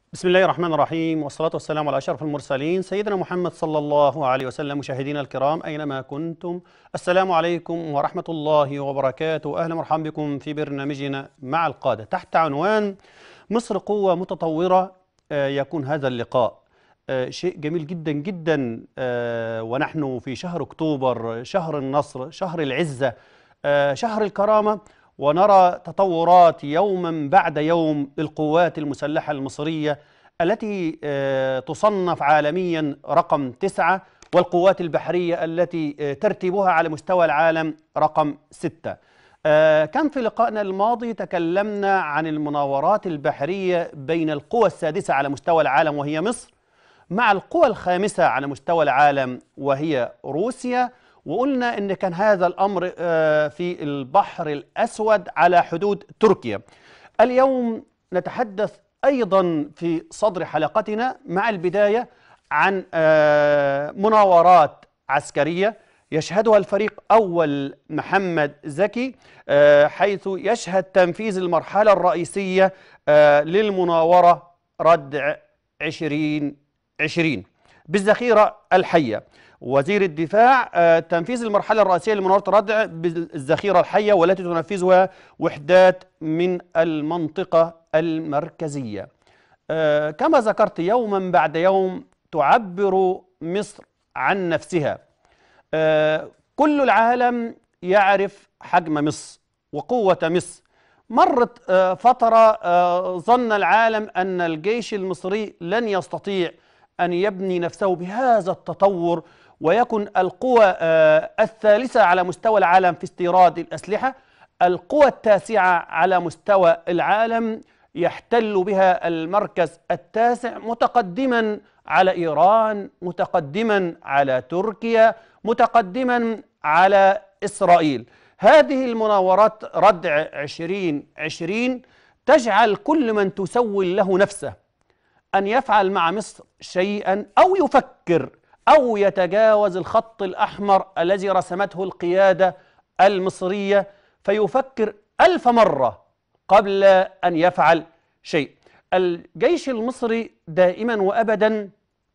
بسم الله الرحمن الرحيم والصلاة والسلام على أشرف المرسلين سيدنا محمد صلى الله عليه وسلم مشاهدينا الكرام أينما كنتم السلام عليكم ورحمة الله وبركاته أهلا ومرحبا بكم في برنامجنا مع القادة تحت عنوان مصر قوة متطورة آه، يكون هذا اللقاء آه، شيء جميل جدا جدا آه، ونحن في شهر أكتوبر شهر النصر شهر العزة آه، شهر الكرامة ونرى تطورات يوما بعد يوم للقوات المسلحة المصرية التي آه، تصنف عالميا رقم تسعة والقوات البحرية التي آه، ترتيبها على مستوى العالم رقم ستة آه، كان في لقائنا الماضي تكلمنا عن المناورات البحرية بين القوى السادسة على مستوى العالم وهي مصر مع القوى الخامسة على مستوى العالم وهي روسيا وقلنا ان كان هذا الامر آه، في البحر الاسود على حدود تركيا. اليوم نتحدث ايضا في صدر حلقتنا مع البدايه عن آه، مناورات عسكريه يشهدها الفريق اول محمد زكي آه، حيث يشهد تنفيذ المرحله الرئيسيه آه، للمناوره ردع 2020 بالذخيره الحيه وزير الدفاع آه، تنفيذ المرحلة الرئيسية لمناورة ردع بالذخيرة الحية والتي تنفذها وحدات من المنطقة المركزية آه، كما ذكرت يوما بعد يوم تعبر مصر عن نفسها آه، كل العالم يعرف حجم مصر وقوة مصر مرت آه، فترة آه، ظن العالم أن الجيش المصري لن يستطيع أن يبني نفسه بهذا التطور ويكن القوى آه، الثالثة على مستوى العالم في استيراد الأسلحة القوى التاسعة على مستوى العالم يحتل بها المركز التاسع متقدما على إيران متقدما على تركيا متقدما على إسرائيل هذه المناورات ردع 2020 تجعل كل من تسول له نفسه أن يفعل مع مصر شيئا أو يفكر أو يتجاوز الخط الأحمر الذي رسمته القيادة المصرية فيفكر ألف مرة قبل أن يفعل شيء الجيش المصري دائما وأبدا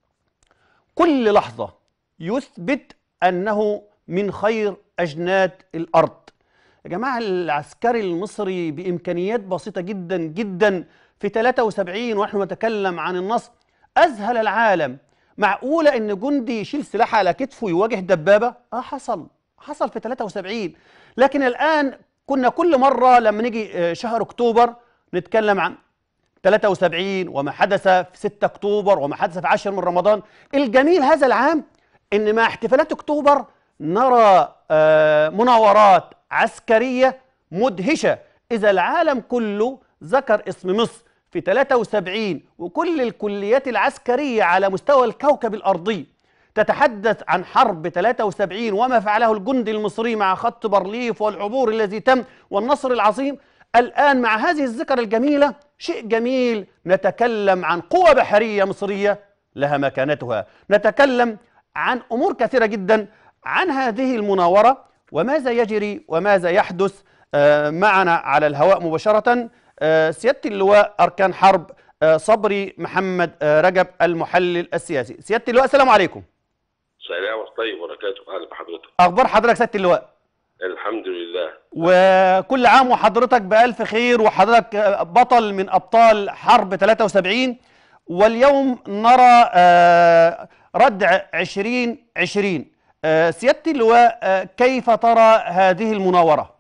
كل لحظة يثبت أنه من خير أجناد الأرض يا جماعة العسكري المصري بإمكانيات بسيطة جدا جدا في 73 ونحن نتكلم عن النصر أذهل العالم معقولة إن جندي يشيل سلاح على كتفه يواجه دبابة؟ آه حصل حصل في 73 لكن الآن كنا كل مرة لما نيجي آه، شهر أكتوبر نتكلم عن 73 وما حدث في 6 أكتوبر وما حدث في 10 من رمضان الجميل هذا العام إن مع احتفالات أكتوبر نرى آه، مناورات عسكرية مدهشة إذا العالم كله ذكر اسم مصر في 73 وكل الكليات العسكرية على مستوى الكوكب الأرضي تتحدث عن حرب 73 وما فعله الجندي المصري مع خط بارليف والعبور الذي تم والنصر العظيم الآن مع هذه الذكرى الجميلة شيء جميل نتكلم عن قوة بحرية مصرية لها مكانتها نتكلم عن أمور كثيرة جدا عن هذه المناورة وماذا يجري وماذا يحدث آه، معنا على الهواء مباشرة آه، سيادة اللواء أركان حرب آه، صبري محمد آه، رجب المحلل السياسي سيادة اللواء السلام عليكم سلام وطيب وبركاته اهلا بحضرتك أخبار حضرتك سيادة اللواء الحمد لله وكل عام وحضرتك بألف خير وحضرتك آه، بطل من أبطال حرب 73 واليوم نرى آه، ردع 2020 آه، سيادة اللواء آه، كيف ترى هذه المناورة؟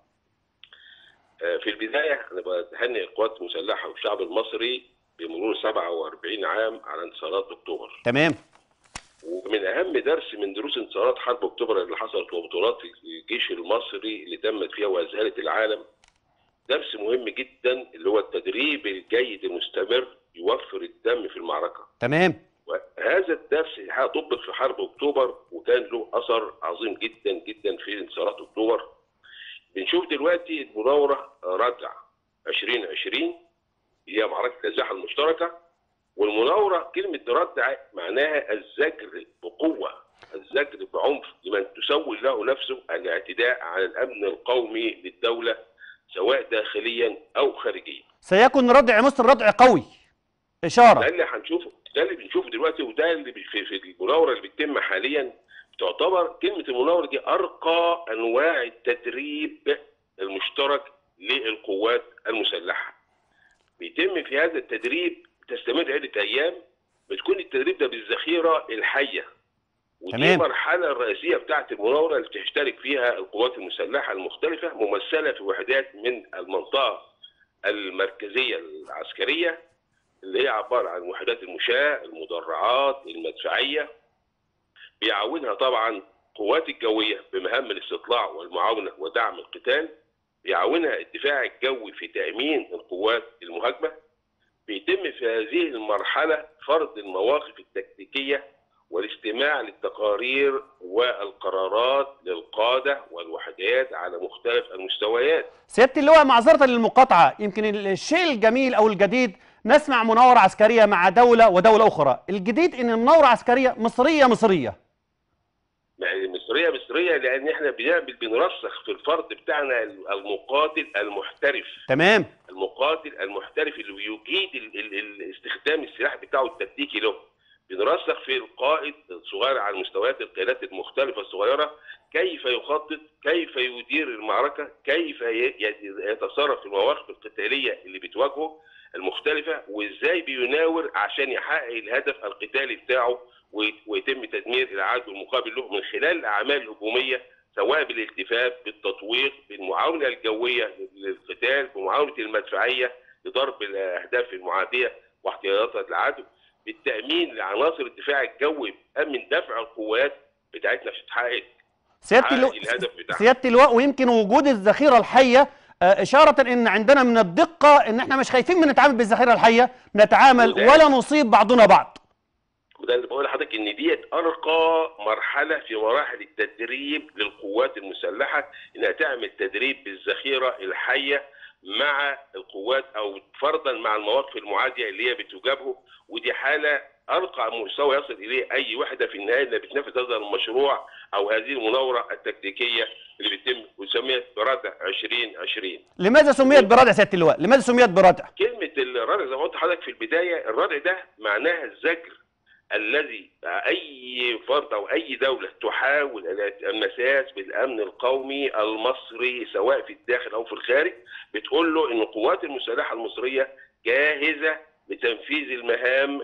آه، في البدايه انا بتهنئ القوات المسلحه والشعب المصري بمرور 47 عام على انتصارات اكتوبر تمام ومن اهم درس من دروس انتصارات حرب اكتوبر اللي حصلت وبطولات الجيش المصري اللي تمت فيها واذهلت العالم درس مهم جدا اللي هو التدريب الجيد المستمر يوفر الدم في المعركه تمام وهذا الدرس الحقيقه طبق في حرب اكتوبر وكان له اثر عظيم جدا جدا في انتصارات اكتوبر. بنشوف دلوقتي المناوره ردع 2020 هي معركه الازاحه المشتركه والمناوره كلمه ردع معناها الزجر بقوه الزجر بعنف لمن تسول له نفسه الاعتداء على الامن القومي للدوله سواء داخليا او خارجيا. سيكون ردع مصر ردع قوي ده اشاره اللي هنشوفه ده اللي بنشوفه دلوقتي وده اللي بي- في, في المناوره اللي بتتم حاليا تعتبر كلمه المناوره دي ارقى انواع التدريب المشترك للقوات المسلحه. بيتم في هذا التدريب تستمر عده ايام بتكون التدريب ده بالذخيره الحيه ودي تمام. المرحله الرئيسيه بتاعه المناوره اللي بتشترك فيها القوات المسلحه المختلفه ممثله في وحدات من المنطقه المركزيه العسكريه اللي هي عباره عن وحدات المشاة، المدرعات، المدفعيه بيعاونها طبعا قوات الجويه بمهام الاستطلاع والمعاونه ودعم القتال بيعاونها الدفاع الجوي في تامين القوات المهاجمه بيتم في هذه المرحله فرض المواقف التكتيكيه والاستماع للتقارير والقرارات للقاده والوحدات على مختلف المستويات سياده اللواء معذره للمقاطعه يمكن الشيء الجميل او الجديد نسمع مناوره عسكريه مع دوله ودوله اخرى الجديد ان المناوره عسكريه مصريه مصريه يعني مصريه مصريه لان احنا بنعمل بنرسخ في الفرد بتاعنا المقاتل المحترف تمام المقاتل المحترف اللي بيجيد ال- ال- ال- استخدام السلاح بتاعه التكتيكي له بنرسخ في القائد الصغير على مستويات القيادات المختلفه الصغيره كيف يخطط كيف يدير المعركه كيف ي- ي- يتصرف في المواقف القتاليه اللي بتواجهه المختلفه وازاي بيناور عشان يحقق الهدف القتالي بتاعه ويت- ويتم تدمير العدو المقابل له من خلال الاعمال الهجوميه سواء بالالتفاف بالتطويق بالمعاونه الجويه للقتال بمعاونه المدفعيه لضرب الاهداف المعاديه واحتياطات العدو بالتامين لعناصر الدفاع الجوي امن دفع القوات بتاعتنا عشان تحقق سياده تحقق اللواء الهدف بتاعها سياده اللواء ويمكن وجود الذخيره الحيه آه، إشارة إن عندنا من الدقة إن إحنا مش خايفين من نتعامل بالذخيرة الحية نتعامل وده- ولا نصيب بعضنا بعض وده اللي بقول لحضرتك ان ديت ارقى مرحله في مراحل التدريب للقوات المسلحه انها تعمل تدريب بالذخيره الحيه مع القوات او فرضا مع المواقف المعاديه اللي هي بتجابهه ودي حاله ارقى مستوى يصل اليه اي وحده في النهايه اللي بتنفذ هذا المشروع او هذه المناوره التكتيكيه اللي بتتم وسميت برادع 2020 لماذا سميت بردع سيادة اللواء؟ لماذا سميت بردع؟ كلمة الردع زي ما قلت لحضرتك في البداية الردع ده معناها الزجر الذي أي فرد أو أي دولة تحاول المساس بالأمن القومي المصري سواء في الداخل أو في الخارج بتقول له إن القوات المسلحة المصرية جاهزة لتنفيذ المهام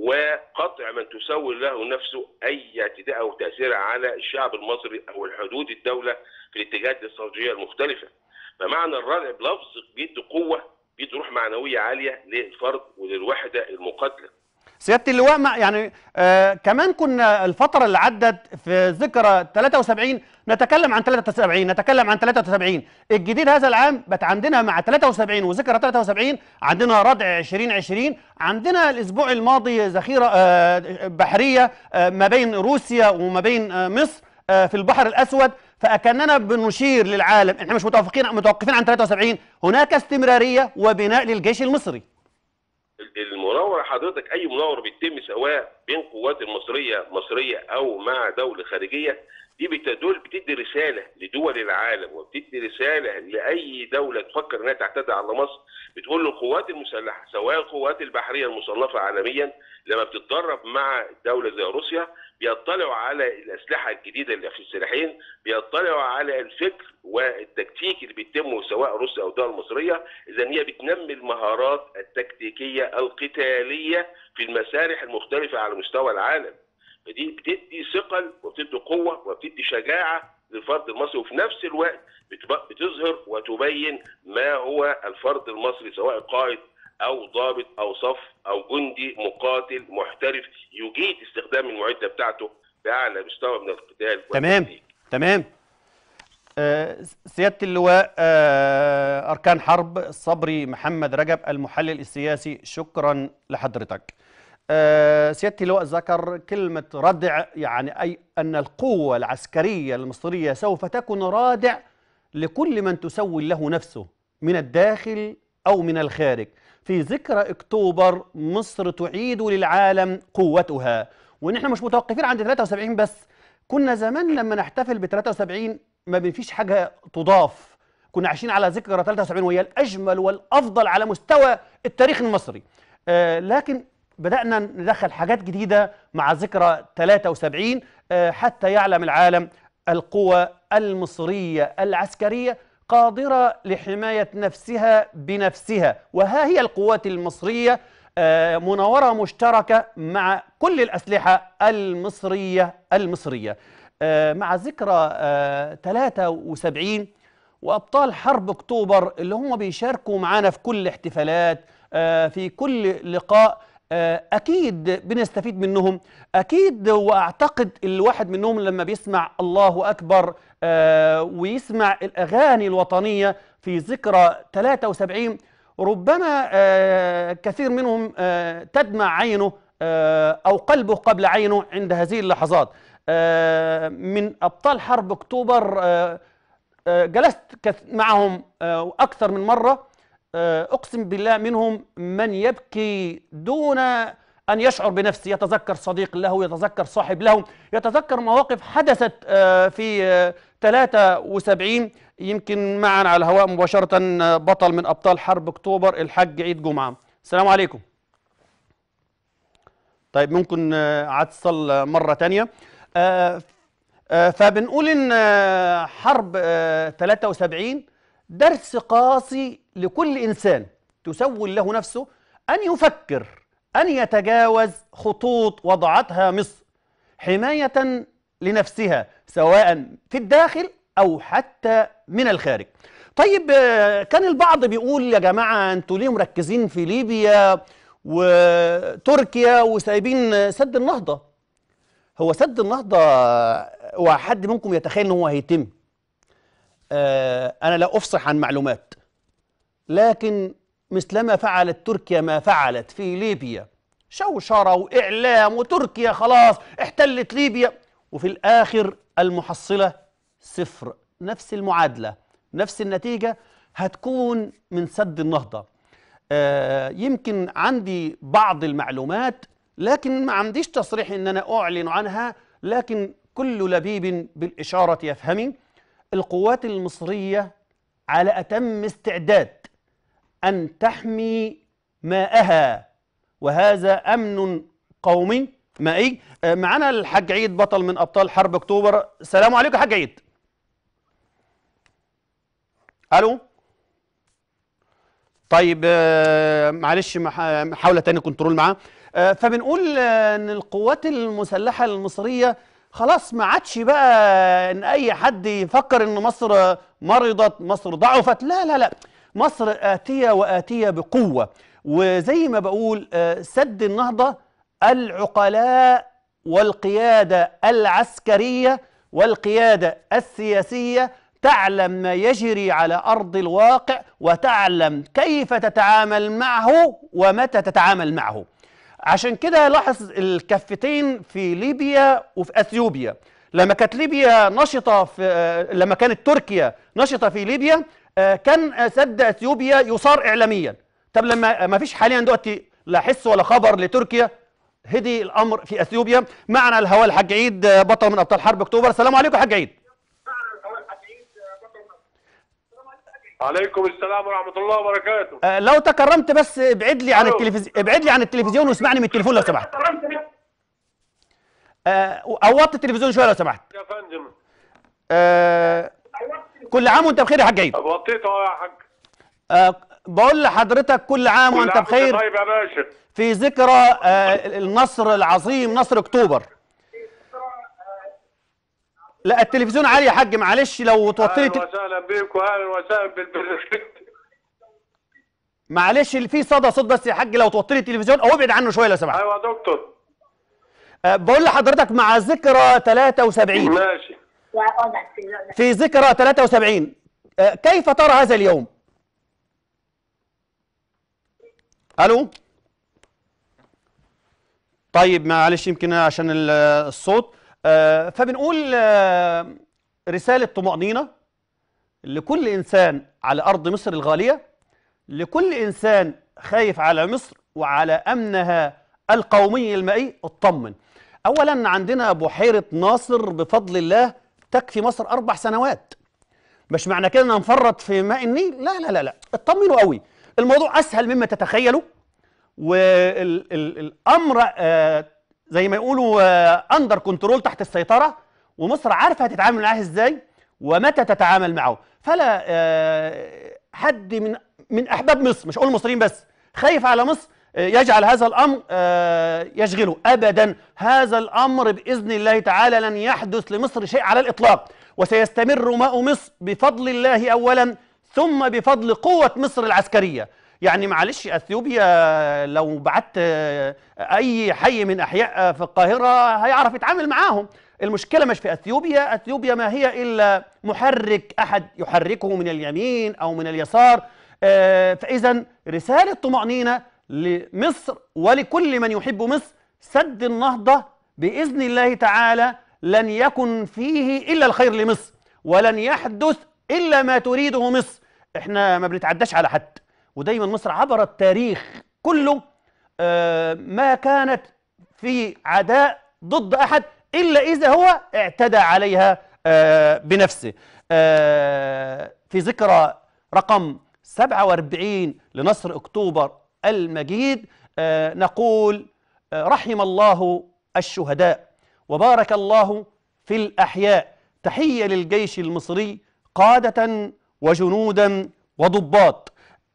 وقطع من تسول له نفسه أي اعتداء أو تأثير على الشعب المصري أو الحدود الدولة في الاتجاهات الاستراتيجية المختلفة فمعنى الردع بلفظ بيدي قوة بيدي روح معنوية عالية للفرد وللوحدة المقاتلة سيادة اللواء ما يعني آه كمان كنا الفترة اللي عدت في ذكرى 73 نتكلم عن 73 نتكلم عن 73 الجديد هذا العام بقت عندنا مع 73 وذكرى 73 عندنا ردع 2020 عندنا الأسبوع الماضي ذخيرة آه بحرية آه ما بين روسيا وما بين آه مصر آه في البحر الأسود فأكننا بنشير للعالم احنا مش متوقفين متوقفين عن 73 هناك استمرارية وبناء للجيش المصري المناورة حضرتك أي مناورة بتتم سواء بين قوات المصرية مصرية أو مع دولة خارجية دي بتدل بتدي رسالة لدول العالم وبتدي رسالة لأي دولة تفكر إنها تعتدي على مصر بتقول للقوات المسلحة سواء القوات البحرية المصنفة عالميا لما بتتدرب مع دولة زي روسيا بيطلعوا على الأسلحة الجديدة اللي في السلاحين بيطلعوا على الفكر والتكتيك اللي بيتم سواء روسيا أو الدول المصرية إذا هي بتنمي المهارات التكتيكية القتالية في المسارح المختلفة على مستوى العالم فدي بتدي ثقل وبتدي قوة وبتدي شجاعة للفرد المصري وفي نفس الوقت بتب- بتظهر وتبين ما هو الفرد المصري سواء قائد او ضابط او صف او جندي مقاتل محترف يجيد استخدام المعده بتاعته باعلى مستوى من القتال تمام والتكتيك. تمام آه، سيادة اللواء آه، أركان حرب صبري محمد رجب المحلل السياسي شكرا لحضرتك آه، سيادة اللواء ذكر كلمة ردع يعني أي أن القوة العسكرية المصرية سوف تكون رادع لكل من تسول له نفسه من الداخل أو من الخارج في ذكرى أكتوبر مصر تعيد للعالم قوتها ونحن مش متوقفين عند 73 بس كنا زمان لما نحتفل ب 73 ما بنفيش حاجة تضاف كنا عايشين على ذكرى 73 وهي الأجمل والأفضل على مستوى التاريخ المصري آه، لكن بدأنا ندخل حاجات جديدة مع ذكرى 73 آه، حتى يعلم العالم القوى المصرية العسكرية قادرة لحماية نفسها بنفسها وها هي القوات المصرية آه، مناورة مشتركة مع كل الأسلحة المصرية المصرية آه، مع ذكرى آه، 73 وابطال حرب اكتوبر اللي هم بيشاركوا معانا في كل احتفالات آه، في كل لقاء آه، اكيد بنستفيد منهم اكيد واعتقد الواحد منهم لما بيسمع الله اكبر آه، ويسمع الاغاني الوطنيه في ذكرى 73 ربما آه، كثير منهم آه، تدمع عينه آه، او قلبه قبل عينه عند هذه اللحظات آه، من ابطال حرب اكتوبر آه، آه، جلست كث- معهم آه، أكثر من مرة آه، أقسم بالله منهم من يبكي دون أن يشعر بنفسه يتذكر صديق له يتذكر صاحب له يتذكر مواقف حدثت آه، في آه، 73 يمكن معنا على الهواء مباشرة آه، بطل من أبطال حرب أكتوبر الحاج عيد جمعة السلام عليكم طيب ممكن آه، عاد اتصل آه، مرة تانية آه، آه، فبنقول ان آه، حرب آه، 73 درس قاسي لكل انسان تسول له نفسه ان يفكر ان يتجاوز خطوط وضعتها مصر حمايه لنفسها سواء في الداخل او حتى من الخارج. طيب آه، كان البعض بيقول يا جماعه انتوا ليه مركزين في ليبيا وتركيا وسايبين آه، سد النهضه؟ هو سد النهضة هو حد منكم يتخيل ان هو هيتم آه انا لا افصح عن معلومات لكن مثلما فعلت تركيا ما فعلت في ليبيا شوشرة واعلام وتركيا خلاص احتلت ليبيا وفي الاخر المحصلة صفر نفس المعادلة نفس النتيجة هتكون من سد النهضة آه، يمكن عندي بعض المعلومات لكن ما عنديش تصريح ان انا اعلن عنها لكن كل لبيب بالاشاره يفهمي القوات المصريه على اتم استعداد ان تحمي ماءها وهذا امن قومي مائي آه، معنا الحاج عيد بطل من ابطال حرب اكتوبر السلام عليكم يا حاج عيد الو طيب آه، معلش مح- محاولة تاني كنترول معاه آه، فبنقول آه، ان القوات المسلحة المصرية خلاص ما عادش بقى ان اي حد يفكر ان مصر مرضت مصر ضعفت لا لا لا مصر آتية وآتية بقوة وزي ما بقول آه، سد النهضة العقلاء والقيادة العسكرية والقيادة السياسية تعلم ما يجري على أرض الواقع وتعلم كيف تتعامل معه ومتى تتعامل معه عشان كده لاحظ الكفتين في ليبيا وفي اثيوبيا لما كانت ليبيا نشطه في آه، لما كانت تركيا نشطه في ليبيا آه، كان آه، سد اثيوبيا يصار اعلاميا طب لما ما فيش حاليا دلوقتي لا حس ولا خبر لتركيا هدي الامر في اثيوبيا معنا على الهواء الحاج عيد آه، بطل من ابطال حرب اكتوبر السلام عليكم يا حاج عيد عليكم السلام ورحمة الله وبركاته آه، لو تكرمت بس ابعد لي عن ألو. التلفزيون ابعد لي عن التلفزيون واسمعني من التليفون لو سمحت آه، او وطي التلفزيون شويه لو سمحت يا فندم آه، كل عام وانت بخير يا حاج عيد وطيته أهو يا حاج آه، بقول لحضرتك كل عام كل وانت عام بخير طيب يا باشا في ذكرى آه، النصر العظيم نصر اكتوبر لا التلفزيون عالي يا حاج معلش لو توطي لي أهلا تل- وسهلا بك وأهلا وسهلا بالبرنامج معلش اللي فيه صدى صوت بس يا حاج لو توطي لي التلفزيون او ابعد عنه شويه لو سمحت أيوة يا دكتور آه، بقول لحضرتك مع ذكرى 73 ماشي في ذكرى 73 آه، كيف ترى هذا اليوم؟ الو طيب معلش يمكن عشان ال- الصوت آه، فبنقول آه، رسالة طمأنينة لكل إنسان على أرض مصر الغالية لكل إنسان خايف على مصر وعلى أمنها القومي المائي اطمن أولا عندنا بحيرة ناصر بفضل الله تكفي مصر أربع سنوات مش معنى كده ان نفرط في ماء النيل لا لا لا لا اطمنوا قوي الموضوع اسهل مما تتخيلوا والامر زي ما يقولوا اندر كنترول تحت السيطره ومصر عارفه هتتعامل معاه ازاي ومتى تتعامل معه فلا آه، حد من من احباب مصر مش اقول المصريين بس خايف على مصر آه، يجعل هذا الامر آه، يشغله ابدا هذا الامر باذن الله تعالى لن يحدث لمصر شيء على الاطلاق وسيستمر ماء مصر بفضل الله اولا ثم بفضل قوه مصر العسكريه يعني معلش اثيوبيا لو بعت اي حي من احياء في القاهره هيعرف يتعامل معاهم المشكله مش في اثيوبيا اثيوبيا ما هي الا محرك احد يحركه من اليمين او من اليسار آه، فاذا رساله طمانينه لمصر ولكل من يحب مصر سد النهضه باذن الله تعالى لن يكن فيه الا الخير لمصر ولن يحدث الا ما تريده مصر احنا ما بنتعداش على حد ودايما مصر عبر التاريخ كله آه، ما كانت في عداء ضد احد الا اذا هو اعتدى عليها آه، بنفسه آه، في ذكرى رقم 47 لنصر اكتوبر المجيد نقول رحم الله الشهداء وبارك الله في الاحياء تحيه للجيش المصري قاده وجنودا وضباط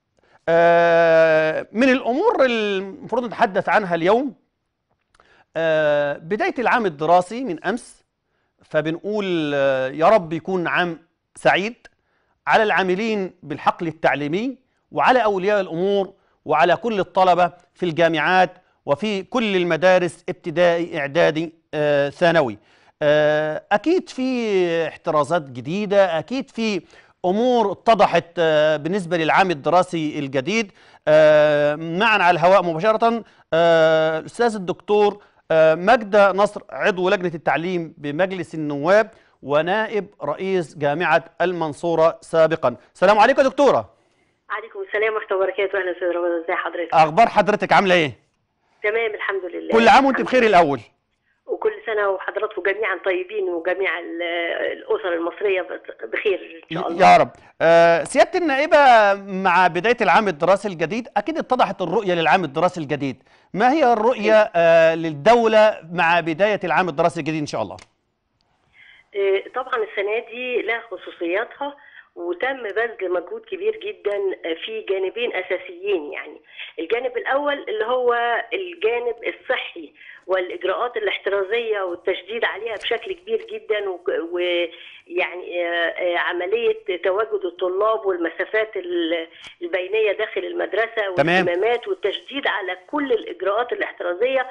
آه، من الامور المفروض نتحدث عنها اليوم آه، بدايه العام الدراسي من امس فبنقول آه، يا رب يكون عام سعيد على العاملين بالحقل التعليمي وعلى اولياء الامور وعلى كل الطلبه في الجامعات وفي كل المدارس ابتدائي اعدادي ثانوي اكيد في احترازات جديده اكيد في امور اتضحت آه، بالنسبه للعام الدراسي الجديد آه، معنا على الهواء مباشره آه، الاستاذ الدكتور مجدة نصر عضو لجنه التعليم بمجلس النواب ونائب رئيس جامعه المنصوره سابقا السلام عليكم يا دكتوره عليكم السلام ورحمه الله وبركاته اهلا استاذ رمضان ازي حضرتك اخبار حضرتك عامله ايه تمام الحمد لله كل عام وانت بخير الاول وكل سنة وحضراتكم جميعا طيبين وجميع الأسر المصرية بخير إن شاء الله يا رب آه سيادة النائبة مع بداية العام الدراسي الجديد أكيد اتضحت الرؤية للعام الدراسي الجديد ما هي الرؤية آه للدولة مع بداية العام الدراسي الجديد إن شاء الله آه طبعا السنة دي لها خصوصياتها وتم بذل مجهود كبير جدا في جانبين اساسيين يعني الجانب الاول اللي هو الجانب الصحي والاجراءات الاحترازيه والتشديد عليها بشكل كبير جدا ويعني آه، آه، عمليه تواجد الطلاب والمسافات البينيه داخل المدرسه والاهتمامات والتشديد على كل الاجراءات الاحترازيه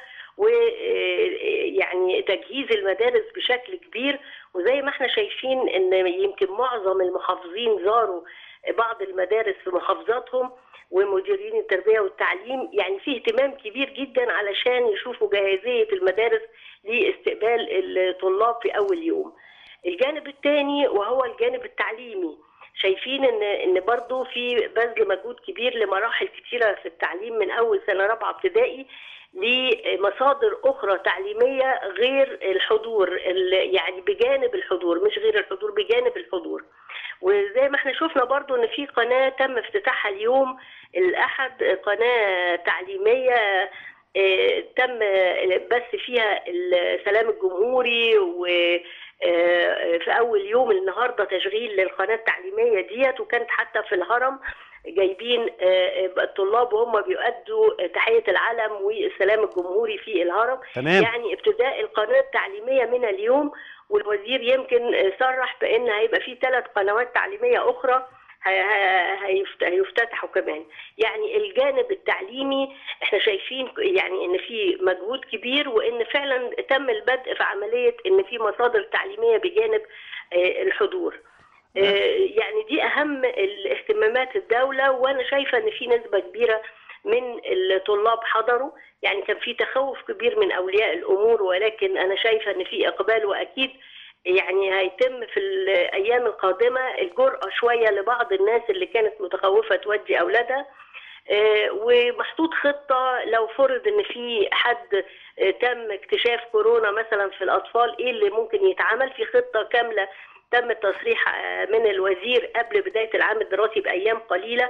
ويعني آه، تجهيز المدارس بشكل كبير وزي ما احنا شايفين ان يمكن معظم المحافظين زاروا بعض المدارس في محافظاتهم ومديرين التربيه والتعليم يعني في اهتمام كبير جدا علشان يشوفوا جاهزيه المدارس لاستقبال الطلاب في اول يوم. الجانب الثاني وهو الجانب التعليمي شايفين ان ان برضه في بذل مجهود كبير لمراحل كثيره في التعليم من اول سنه رابعه ابتدائي لمصادر اخرى تعليميه غير الحضور يعني بجانب الحضور مش غير الحضور بجانب الحضور وزي ما احنا شفنا برضو ان في قناه تم افتتاحها اليوم الاحد قناه تعليميه اه تم بث فيها السلام الجمهوري و اه في اول يوم النهارده تشغيل للقناه التعليميه ديت وكانت حتى في الهرم جايبين اه الطلاب وهم بيؤدوا تحيه العلم والسلام الجمهوري في الهرم تمام. يعني ابتداء القناه التعليميه من اليوم والوزير يمكن صرح بان هيبقى في ثلاث قنوات تعليميه اخرى هيفتتحوا كمان يعني الجانب التعليمي احنا شايفين يعني ان في مجهود كبير وان فعلا تم البدء في عمليه ان في مصادر تعليميه بجانب آه، الحضور آه، يعني دي اهم الاهتمامات الدوله وانا شايفه ان في نسبه كبيره من الطلاب حضروا يعني كان في تخوف كبير من اولياء الامور ولكن انا شايفه ان في اقبال واكيد يعني هيتم في الايام القادمه الجرأه شويه لبعض الناس اللي كانت متخوفه تودي اولادها آه، ومحطوط خطه لو فرض ان في حد آه، تم اكتشاف كورونا مثلا في الاطفال ايه اللي ممكن يتعمل في خطه كامله تم التصريح آه، من الوزير قبل بدايه العام الدراسي بايام قليله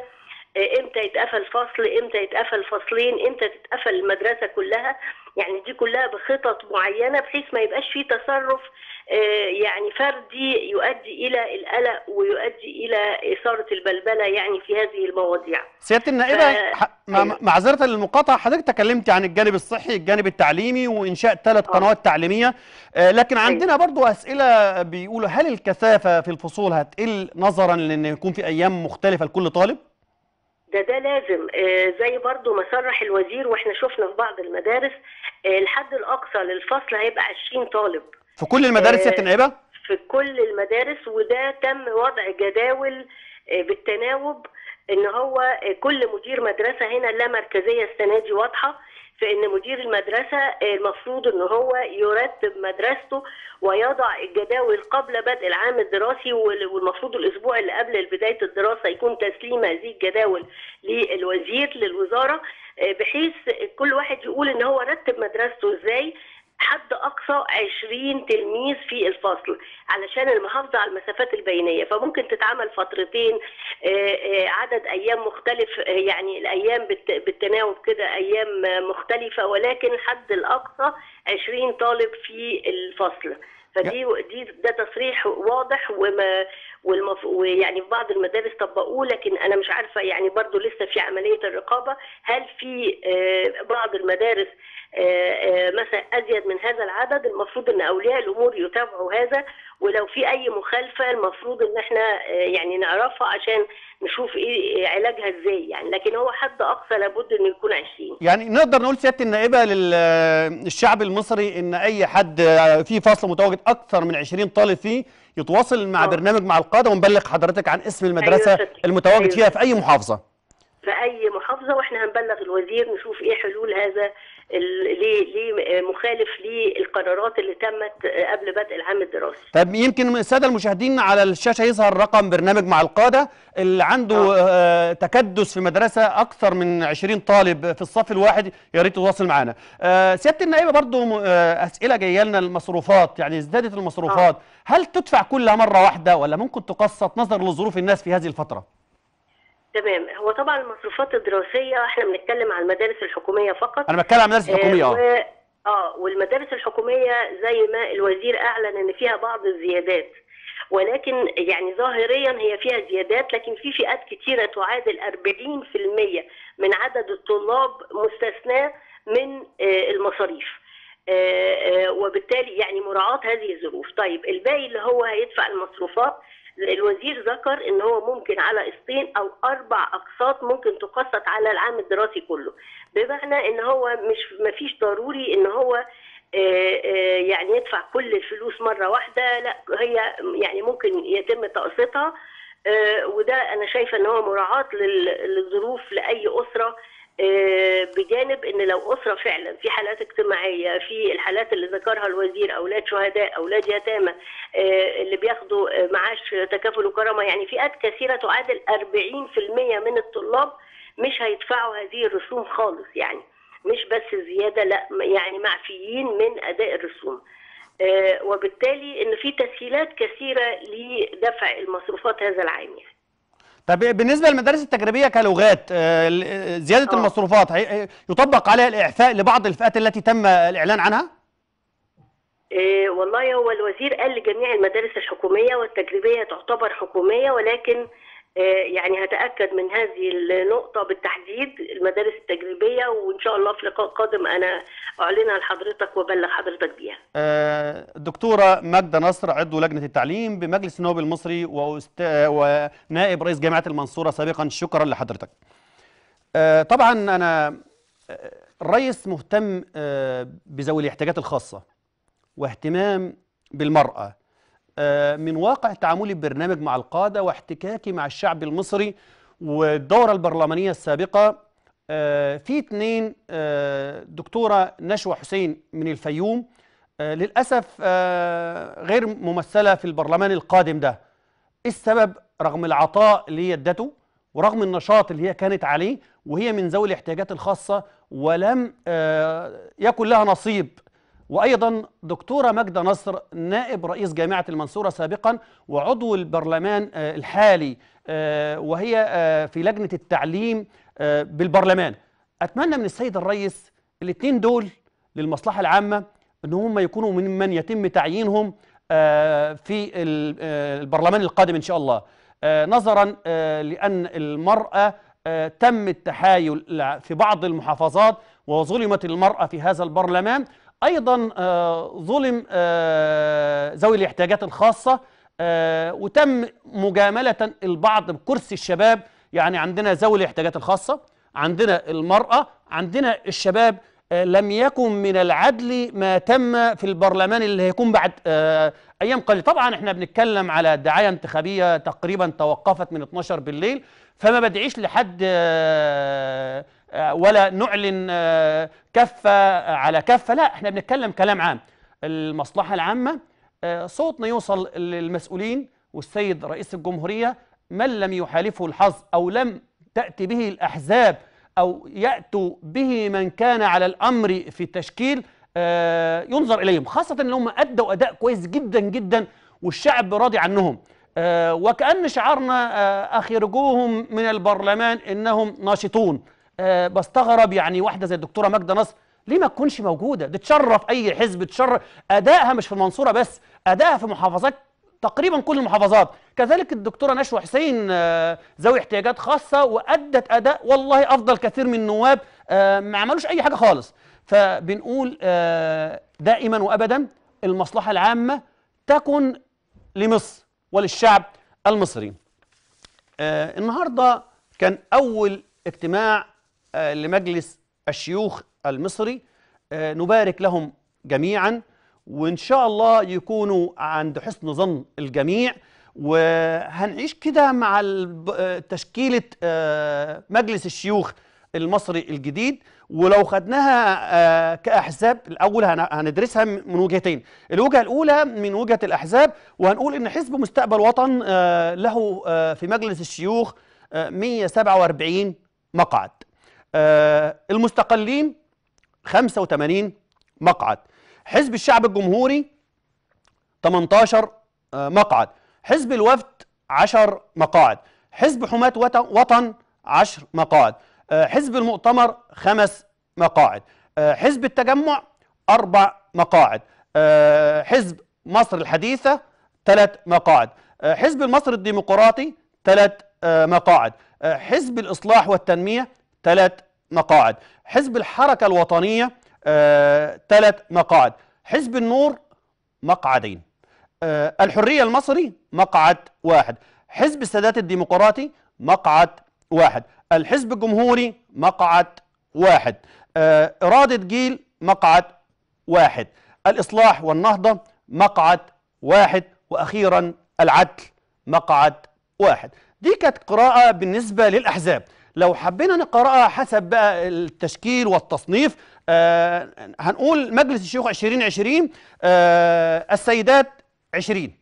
آه، امتى يتقفل فصل امتى يتقفل فصلين امتى تتقفل المدرسه كلها يعني دي كلها بخطط معينه بحيث ما يبقاش في تصرف آه، يعني فردي يؤدي الى القلق ويؤدي الى اثاره البلبله يعني في هذه المواضيع سياده النائبه ف- ح- مع- أيوة. معذره للمقاطعه حضرتك تكلمتي عن الجانب الصحي الجانب التعليمي وانشاء ثلاث آه. قنوات تعليميه آه، لكن عندنا برضو اسئله بيقولوا هل الكثافه في الفصول هتقل نظرا لان يكون في ايام مختلفه لكل طالب ده ده لازم آه، زي برضو ما صرح الوزير واحنا شفنا في بعض المدارس آه، الحد الاقصى للفصل هيبقى 20 طالب في كل المدارس آه، سياده النائبه في كل المدارس وده تم وضع جداول آه، بالتناوب ان هو آه، كل مدير مدرسه هنا لا مركزيه السنه دي واضحه في ان مدير المدرسه آه، المفروض ان هو يرتب مدرسته ويضع الجداول قبل بدء العام الدراسي وال- والمفروض الاسبوع اللي قبل بدايه الدراسه يكون تسليم هذه الجداول للوزير للوزاره آه، بحيث كل واحد يقول ان هو رتب مدرسته ازاي حد اقصى 20 تلميذ في الفصل علشان المحافظه على المسافات البينيه فممكن تتعمل فترتين آه، آه، عدد ايام مختلف آه، يعني الايام بالت- بالتناوب كده ايام آه، مختلفه ولكن حد الاقصى 20 طالب في الفصل فدي دي ده تصريح واضح وما والمف... ويعني في بعض المدارس طبقوه لكن انا مش عارفه يعني برضو لسه في عمليه الرقابه هل في آه، بعض المدارس آه، آه، مثلا ازيد من هذا العدد المفروض ان اولياء الامور يتابعوا هذا ولو في اي مخالفه المفروض ان احنا آه، يعني نعرفها عشان نشوف ايه علاجها ازاي يعني لكن هو حد اقصى لابد انه يكون 20 يعني نقدر نقول سياده النائبه للشعب المصري ان اي حد في فصل متواجد اكثر من 20 طالب فيه يتواصل مع آه. برنامج مع القاده ونبلغ حضرتك عن اسم المدرسه أيوة ستي. المتواجد أيوة فيها في اي محافظه في اي محافظه واحنا هنبلغ الوزير نشوف ايه حلول هذا ال- ليه ليه مخالف للقرارات اللي تمت قبل بدء العام الدراسي طب يمكن الساده المشاهدين على الشاشه يظهر رقم برنامج مع القاده اللي عنده آه تكدس في مدرسه اكثر من 20 طالب في الصف الواحد يا ريت تتواصل معنا. آه سياده النائبه برضو م- آه اسئله جايه لنا المصروفات يعني ازدادت المصروفات هل تدفع كلها مره واحده ولا ممكن تقسط نظرا لظروف الناس في هذه الفتره؟ تمام هو طبعا المصروفات الدراسيه احنا بنتكلم عن المدارس الحكوميه فقط انا بتكلم عن المدارس الحكوميه آه، اه و- اه والمدارس الحكوميه زي ما الوزير اعلن ان فيها بعض الزيادات ولكن يعني ظاهريا هي فيها زيادات لكن في فئات كتيره تعادل 40% من عدد الطلاب مستثناه من آه، المصاريف آه، آه، وبالتالي يعني مراعاة هذه الظروف طيب الباقي اللي هو هيدفع المصروفات الوزير ذكر ان هو ممكن على قسطين او اربع اقساط ممكن تقسط على العام الدراسي كله بمعنى ان هو مش مفيش ضروري ان هو آه، آه، يعني يدفع كل الفلوس مره واحده لا هي يعني ممكن يتم تقسيطها آه، وده انا شايفه ان هو مراعاه لل- للظروف لاي اسره آه، بجانب ان لو اسره فعلا في حالات اجتماعيه في الحالات اللي ذكرها الوزير اولاد شهداء اولاد يتامى آه، اللي بياخدوا آه، معاش تكافل وكرامه يعني فئات كثيره تعادل 40% من الطلاب مش هيدفعوا هذه الرسوم خالص يعني مش بس زياده لا يعني معفيين من اداء الرسوم آه، وبالتالي ان في تسهيلات كثيره لدفع المصروفات هذا العام يعني. طب بالنسبه للمدارس التجريبيه كلغات آه، ال- آه، زياده آه. المصروفات هي- يطبق عليها الاعفاء لبعض الفئات التي تم الاعلان عنها؟ إيه والله هو الوزير قال لجميع المدارس الحكومية والتجريبية تعتبر حكومية ولكن إيه يعني هتأكد من هذه النقطة بالتحديد المدارس التجريبية وإن شاء الله في لقاء قادم أنا أعلنها لحضرتك وأبلغ حضرتك بيها آه، الدكتورة ماجدة نصر عضو لجنة التعليم بمجلس النواب المصري وأست... ونائب رئيس جامعة المنصورة سابقا شكرا لحضرتك آه، طبعا أنا آه، الرئيس مهتم آه، بذوي الاحتياجات الخاصة واهتمام بالمرأة آه، من واقع تعاملي ببرنامج مع القادة واحتكاكي مع الشعب المصري والدورة البرلمانية السابقة آه، في اتنين آه، دكتورة نشوى حسين من الفيوم آه، للأسف آه، غير ممثلة في البرلمان القادم ده إيه السبب رغم العطاء اللي هي ادته ورغم النشاط اللي هي كانت عليه وهي من ذوي الاحتياجات الخاصة ولم آه، يكن لها نصيب وايضا دكتوره ماجده نصر نائب رئيس جامعه المنصوره سابقا وعضو البرلمان آه، الحالي آه، وهي آه، في لجنه التعليم آه، بالبرلمان اتمنى من السيد الرئيس الاثنين دول للمصلحه العامه ان هم يكونوا من من يتم تعيينهم آه، في ال- آه، البرلمان القادم ان شاء الله آه، نظرا آه، لان المراه آه، تم التحايل لع- في بعض المحافظات وظلمت المراه في هذا البرلمان ايضا آه، ظلم آه، ذوي الاحتياجات الخاصه آه، وتم مجامله البعض بكرسي الشباب يعني عندنا ذوي الاحتياجات الخاصه عندنا المراه عندنا الشباب آه، لم يكن من العدل ما تم في البرلمان اللي هيكون بعد آه، ايام قليله طبعا احنا بنتكلم على دعايه انتخابيه تقريبا توقفت من 12 بالليل فما بدعيش لحد آه، آه، ولا نعلن آه، كفه على كفه لا احنا بنتكلم كلام عام المصلحه العامه آه، صوتنا يوصل للمسؤولين والسيد رئيس الجمهوريه من لم يحالفه الحظ او لم تاتي به الاحزاب او ياتوا به من كان على الامر في التشكيل آه، ينظر اليهم خاصه ان هم ادوا اداء كويس جدا جدا والشعب راضي عنهم آه، وكأن شعارنا آه، أخرجوهم من البرلمان إنهم ناشطون آه، بستغرب يعني واحدة زي الدكتورة ماجدة نصر ليه ما تكونش موجودة دي تشرف أي حزب تشرف أدائها مش في المنصورة بس أدائها في محافظات تقريبا كل المحافظات كذلك الدكتورة نشوى حسين آه، ذوي احتياجات خاصة وأدت أداء والله أفضل كثير من النواب آه، ما عملوش أي حاجة خالص فبنقول آه، دائما وأبدا المصلحة العامة تكن لمصر وللشعب المصري آه النهارده كان اول اجتماع آه لمجلس الشيوخ المصري آه نبارك لهم جميعا وان شاء الله يكونوا عند حسن ظن الجميع وهنعيش كده مع الب- آه، تشكيله آه مجلس الشيوخ المصري الجديد ولو خدناها آه، كأحزاب الأول هن- هندرسها م- من وجهتين الوجهة الأولى من وجهة الأحزاب وهنقول إن حزب مستقبل وطن آه، له آه، في مجلس الشيوخ آه، 147 مقعد آه، المستقلين 85 مقعد حزب الشعب الجمهوري 18 آه، مقعد حزب الوفد 10 مقاعد حزب حماة وط- وطن 10 مقاعد آه، حزب المؤتمر خمس مقاعد آه، حزب التجمع أربع مقاعد آه، حزب مصر الحديثة ثلاث مقاعد آه، حزب المصري الديمقراطي ثلاث آه، مقاعد آه، حزب الإصلاح والتنمية ثلاث مقاعد حزب الحركة الوطنية ثلاث مقاعد حزب النور مقعدين آه، الحرية المصري مقعد واحد حزب السادات الديمقراطي مقعد واحد الحزب الجمهوري مقعد واحد آه، إرادة جيل مقعد واحد الإصلاح والنهضة مقعد واحد وأخيرا العدل مقعد واحد دي كانت قراءة بالنسبة للأحزاب لو حبينا نقرأها حسب بقى التشكيل والتصنيف آه هنقول مجلس الشيوخ 2020 آه السيدات 20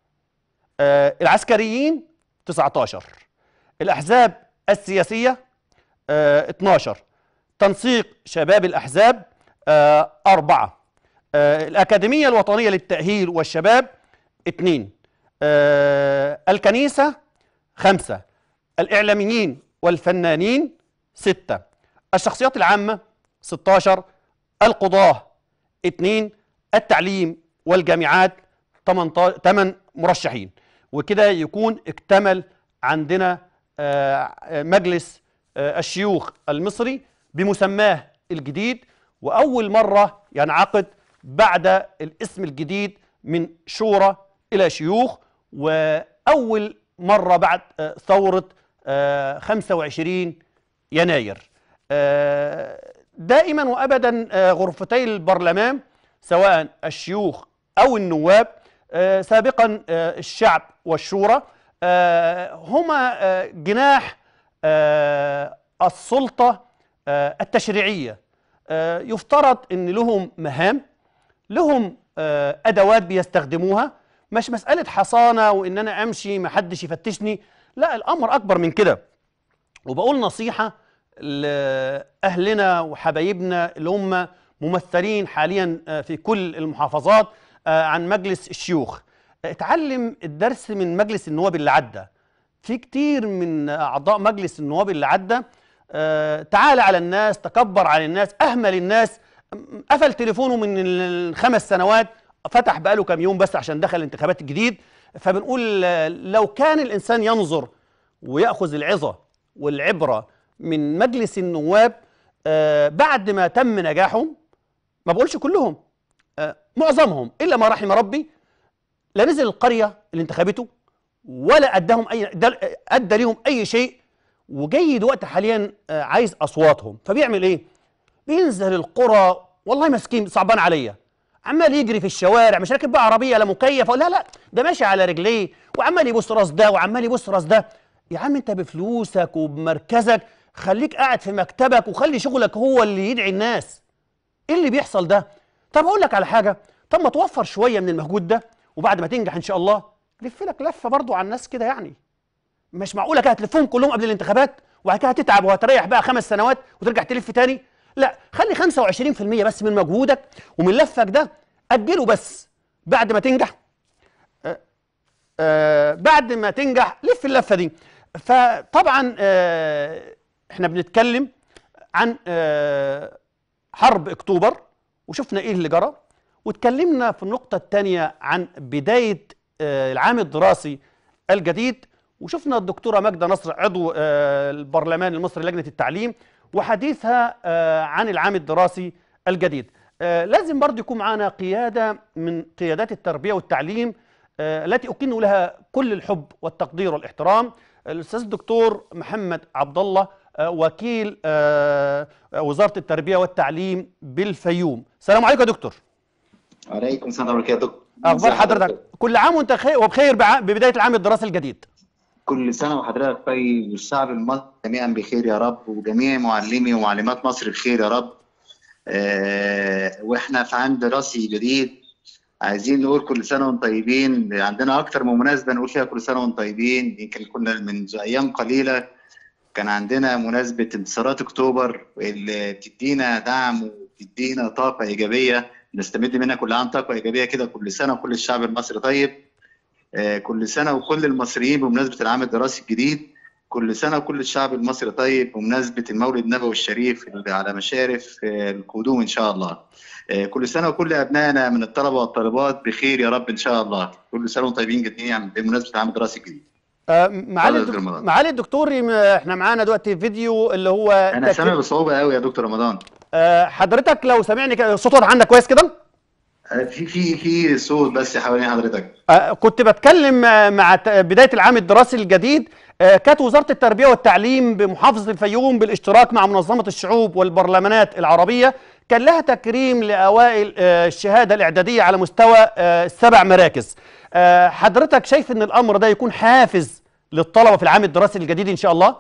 آه العسكريين 19 الأحزاب السياسية آه 12 تنسيق شباب الأحزاب آه أربعة آه الأكاديمية الوطنية للتأهيل والشباب اثنين آه الكنيسة خمسة الإعلاميين والفنانين ستة الشخصيات العامة 16 القضاة اثنين التعليم والجامعات 18 8 مرشحين وكده يكون اكتمل عندنا آه، مجلس آه، الشيوخ المصري بمسماه الجديد وأول مرة ينعقد بعد الاسم الجديد من شورى إلى شيوخ وأول مرة بعد آه، ثورة آه، 25 يناير آه، دائما وأبدا آه، غرفتي البرلمان سواء الشيوخ أو النواب آه، سابقا آه، الشعب والشورى آه، هما آه، جناح آه، السلطة آه، التشريعية آه، يفترض أن لهم مهام لهم آه، أدوات بيستخدموها مش مسألة حصانة وإن أنا أمشي محدش يفتشني لا الأمر أكبر من كده وبقول نصيحة لأهلنا وحبايبنا اللي هم ممثلين حاليا آه، في كل المحافظات آه، عن مجلس الشيوخ اتعلم الدرس من مجلس النواب اللي عدى في كتير من اعضاء مجلس النواب اللي عدى آه، تعالى على الناس تكبر على الناس اهمل الناس م- قفل تليفونه من الخمس سنوات فتح بقاله كام يوم بس عشان دخل الانتخابات الجديد فبنقول آه، لو كان الانسان ينظر وياخذ العظه والعبره من مجلس النواب آه، بعد ما تم نجاحهم ما بقولش كلهم آه، معظمهم الا ما رحم ربي لا نزل القريه اللي انتخبته ولا اداهم اي دل- ادى ليهم اي شيء وجاي دلوقتي حاليا آه، عايز اصواتهم فبيعمل ايه؟ بينزل القرى والله مسكين صعبان عليا عمال يجري في الشوارع مش راكب بقى عربيه لا مكيف لا لا ده ماشي على رجليه وعمال يبص راس ده وعمال يبص راس ده يا عم انت بفلوسك وبمركزك خليك قاعد في مكتبك وخلي شغلك هو اللي يدعي الناس ايه اللي بيحصل ده طب اقول لك على حاجه طب ما توفر شويه من المجهود ده وبعد ما تنجح ان شاء الله لف لك لفه برضو على الناس كده يعني مش معقوله كده هتلفهم كلهم قبل الانتخابات وبعد كده هتتعب وهتريح بقى خمس سنوات وترجع تلف تاني لا خلي 25% بس من مجهودك ومن لفك ده اجله بس بعد ما تنجح آه، آه، بعد ما تنجح لف اللفه دي فطبعا آه، احنا بنتكلم عن آه، حرب اكتوبر وشفنا ايه اللي جرى واتكلمنا في النقطة الثانية عن بداية آه، العام الدراسي الجديد وشفنا الدكتورة ماجدة نصر عضو آه، البرلمان المصري لجنة التعليم وحديثها آه، عن العام الدراسي الجديد آه، لازم برضه يكون معنا قيادة من قيادات التربية والتعليم آه، التي أكن لها كل الحب والتقدير والاحترام الأستاذ الدكتور محمد عبد الله آه، وكيل آه، وزارة التربية والتعليم بالفيوم السلام عليكم يا دكتور عليكم السلام ورحمة الله وبركاته اخبار ازي حضرتك كل عام وانت خير وبخير بع- ببدايه العام الدراسي الجديد كل سنة وحضرتك طيب والشعب المصري جميعا بخير يا رب وجميع معلمي ومعلمات مصر بخير يا رب آه واحنا في عام دراسي جديد عايزين نقول كل سنة وانتم طيبين عندنا أكتر من مناسبة نقول فيها كل سنة وانتم طيبين يمكن كنا من أيام قليلة كان عندنا مناسبة انتصارات أكتوبر اللي بتدينا دعم وبتدينا طاقة إيجابية نستمد منها كل عام طاقة إيجابية كده كل سنة وكل الشعب المصري طيب آه، كل سنة وكل المصريين بمناسبة العام الدراسي الجديد كل سنة وكل الشعب المصري طيب بمناسبة المولد النبوي الشريف اللي على مشارف آه، القدوم إن شاء الله آه، كل سنة وكل أبنائنا من الطلبة والطالبات بخير يا رب إن شاء الله كل سنة وانتم طيبين جميعا بمناسبة العام الدراسي الجديد آه، معالي اتفضل يا الدك- دكتور رمضان. معالي الدكتور يم- احنا معانا دلوقتي فيديو اللي هو أنا تك- سامع بصعوبة قوي يا دكتور رمضان آه، حضرتك لو سامعني كده الصوت واضح عندك كويس كده آه، في في في صوت بس حوالين حضرتك آه، كنت بتكلم آه، مع ت- بدايه العام الدراسي الجديد آه، كانت وزاره التربيه والتعليم بمحافظه الفيوم بالاشتراك مع منظمه الشعوب والبرلمانات العربيه كان لها تكريم لاوائل آه، الشهاده الاعداديه على مستوى آه، السبع مراكز آه، حضرتك شايف ان الامر ده يكون حافز للطلبه في العام الدراسي الجديد ان شاء الله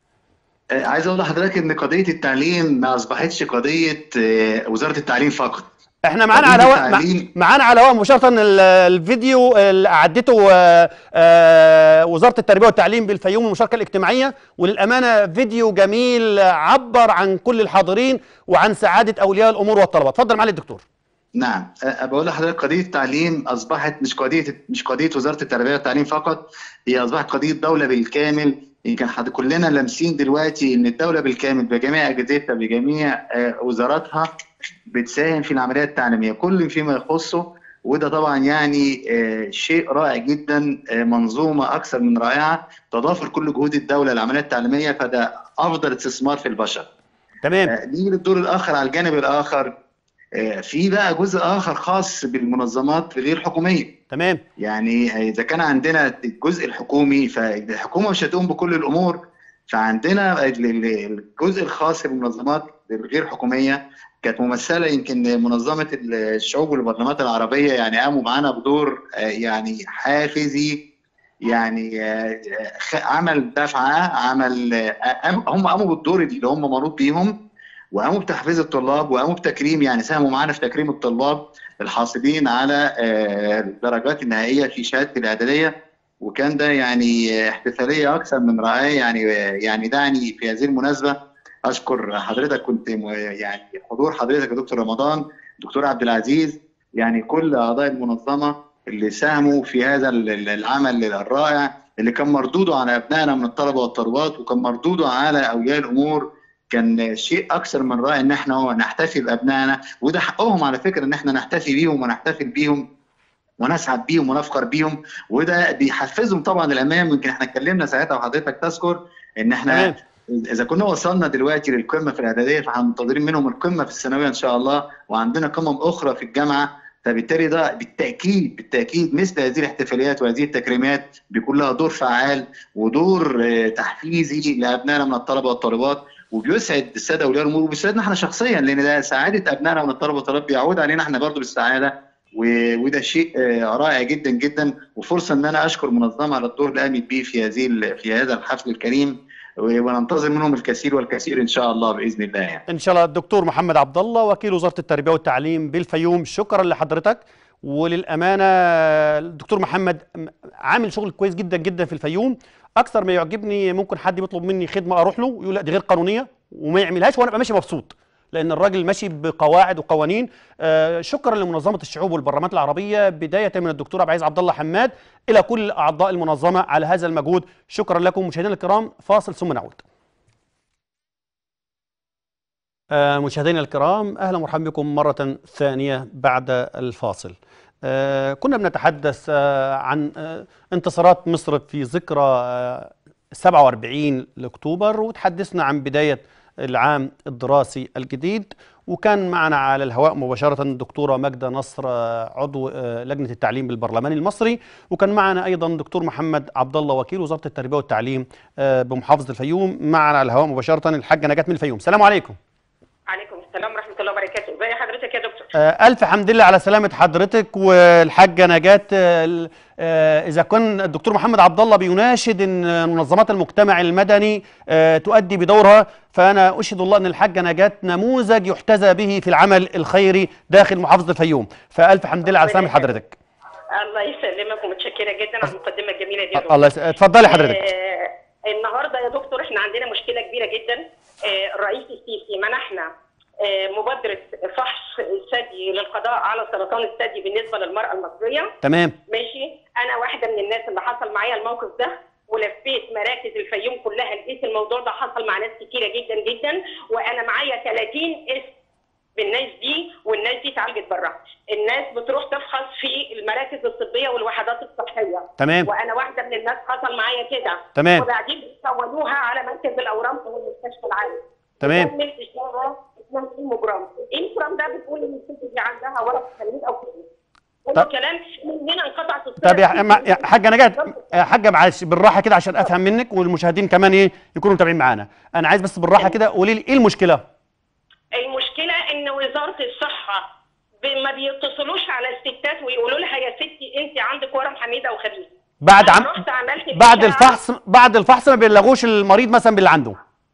آه، عايز اقول لحضرتك ان قضيه التعليم ما اصبحتش قضيه آه، وزاره التعليم فقط احنا معانا قضية على هواء مع- التعليم- معانا على هواء مباشره ال- الفيديو اللي اعدته آه، آه، وزاره التربيه والتعليم بالفيوم والمشاركه الاجتماعيه وللامانه فيديو جميل آه، عبر عن كل الحاضرين وعن سعاده اولياء الامور والطلبه اتفضل معالي الدكتور نعم أه، بقول لحضرتك قضيه التعليم اصبحت مش قضيه مش قضيه وزاره التربيه والتعليم فقط هي اصبحت قضيه دوله بالكامل يمكن حد كلنا لامسين دلوقتي ان الدوله بالكامل بجميع اجهزتها بجميع آه، وزاراتها بتساهم في العمليه التعليميه كل فيما يخصه وده طبعا يعني آه، شيء رائع جدا آه، منظومه اكثر من رائعه تضافر كل جهود الدوله للعمليه التعليميه فده افضل استثمار في البشر تمام آه، نيجي للدور الاخر على الجانب الاخر آه، في بقى جزء اخر خاص بالمنظمات غير حكوميه تمام يعني اذا كان عندنا الجزء الحكومي فالحكومه مش هتقوم بكل الامور فعندنا ال- ال- الجزء الخاص بالمنظمات الغير حكوميه كانت ممثله يمكن منظمه الشعوب والبرلمانات العربيه يعني قاموا معانا بدور آه، يعني حافزي يعني آه، خ- عمل دفعه عمل آه، قام- هم قاموا بالدور اللي هم منوط بيهم وقاموا بتحفيز الطلاب وقاموا بتكريم يعني ساهموا معانا في تكريم الطلاب الحاصلين على آه، الدرجات النهائيه في شهاده الاعداديه وكان ده يعني احتفاليه اكثر من رائعه يعني يعني دعني في هذه المناسبه اشكر حضرتك كنت م- يعني حضور حضرتك يا دكتور رمضان دكتور عبد العزيز يعني كل اعضاء المنظمه اللي ساهموا في هذا ال- ال- العمل الرائع اللي كان مردوده على ابنائنا من الطلبه والطالبات وكان مردوده على اولياء الامور كان شيء اكثر من رائع ان احنا نحتفي بابنائنا وده حقهم على فكره ان احنا نحتفي بيهم ونحتفل بيهم ونسعد بيهم ونفخر بيهم وده بيحفزهم طبعا للامام يمكن احنا اتكلمنا ساعتها وحضرتك تذكر ان احنا تمام. اذا كنا وصلنا دلوقتي للقمه في الاعداديه فاحنا منتظرين منهم القمه في الثانويه ان شاء الله وعندنا قمم اخرى في الجامعه فبالتالي ده بالتاكيد بالتاكيد مثل هذه الاحتفاليات وهذه التكريمات بيكون لها دور فعال ودور آه، تحفيزي لابنائنا من الطلبه والطالبات وبيسعد الساده اولياء الامور وبيسعدنا احنا شخصيا لان ده سعاده ابنائنا من الطلبه والطالبات بيعود علينا احنا برضو بالسعاده و- وده شيء آه، رائع جدا جدا وفرصه ان انا اشكر منظمه على الدور اللي قامت بيه في هذه ال- في هذا الحفل الكريم و- وننتظر منهم الكثير والكثير ان شاء الله باذن الله يعني. ان شاء الله الدكتور محمد عبد الله وكيل وزاره التربيه والتعليم بالفيوم شكرا لحضرتك وللامانه الدكتور محمد عامل شغل كويس جدا جدا في الفيوم اكثر ما يعجبني ممكن حد يطلب مني خدمه اروح له ويقول لا دي غير قانونيه وما يعملهاش وانا ابقى ماشي مبسوط لان الراجل ماشي بقواعد وقوانين آه شكرا لمنظمه الشعوب والبرلمانات العربيه بدايه من الدكتور عبد العزيز عبد الله حماد الى كل اعضاء المنظمه على هذا المجهود شكرا لكم مشاهدينا الكرام فاصل ثم نعود آه، مشاهدينا الكرام اهلا ومرحبا بكم مره ثانيه بعد الفاصل. آه، كنا بنتحدث آه، عن آه، انتصارات مصر في ذكرى آه، 47 لاكتوبر وتحدثنا عن بدايه العام الدراسي الجديد وكان معنا على الهواء مباشره الدكتوره ماجده نصر آه، عضو آه، لجنه التعليم بالبرلمان المصري وكان معنا ايضا دكتور محمد عبد الله وكيل وزاره التربيه والتعليم آه، بمحافظه الفيوم معنا على الهواء مباشره الحاجه نجاه من الفيوم. السلام عليكم. عليكم السلام ورحمة الله وبركاته، ازي حضرتك يا دكتور؟ آه، ألف حمد لله على سلامة حضرتك والحاجة نجاة آه، ال- آه، إذا كان الدكتور محمد عبد الله بيناشد إن منظمات المجتمع المدني آه، تؤدي بدورها فأنا أشهد الله أن الحاجة نجاة نموذج يحتذى به في العمل الخيري داخل محافظة الفيوم فألف حمد لله على سلامة حضرتك الله يسلمك ومتشكرة جدا على المقدمة الجميلة دي يا دكتور. الله يس- اتفضلي حضرتك آه النهارده يا دكتور احنا عندنا مشكلة كبيرة جدا آه الرئيس السيسي منحنا آه مبادرة فحص الثدي للقضاء على سرطان الثدي بالنسبة للمرأة المصرية تمام ماشي انا واحده من الناس اللي حصل معايا الموقف ده ولفيت مراكز الفيوم كلها لقيت الموضوع ده حصل مع ناس كتيره جدا جدا وانا معايا 30 اسم بالناس دي والناس دي اتعالجت بره الناس بتروح تفحص في المراكز الطبيه والوحدات الصحيه تمام وانا واحده من الناس حصل معايا كده تمام وبعدين بيسولوها على مركز الاورام في المستشفى العالي تمام بتعمل اشاره اسمها ايموجرام الايموجرام ده بتقول ان الست دي عندها ورق تلميذ او كده كله طب- كلام من هنا انقطعت الصله طب يا ح- يا حاجة نجاة يا حاجة معلش بالراحة كده عشان أفهم منك والمشاهدين كمان إيه يكونوا متابعين معانا أنا عايز بس بالراحة كده قولي لي إيه المشكلة المشكله ان وزاره الصحه ب- ما بيتصلوش على الستات ويقولوا لها يا ستي انت عندك ورم حميد او خبيث بعد أنا عم رحت عملت بعد الإشاعة. الفحص بعد الفحص ما بيبلغوش المريض مثلا باللي عنده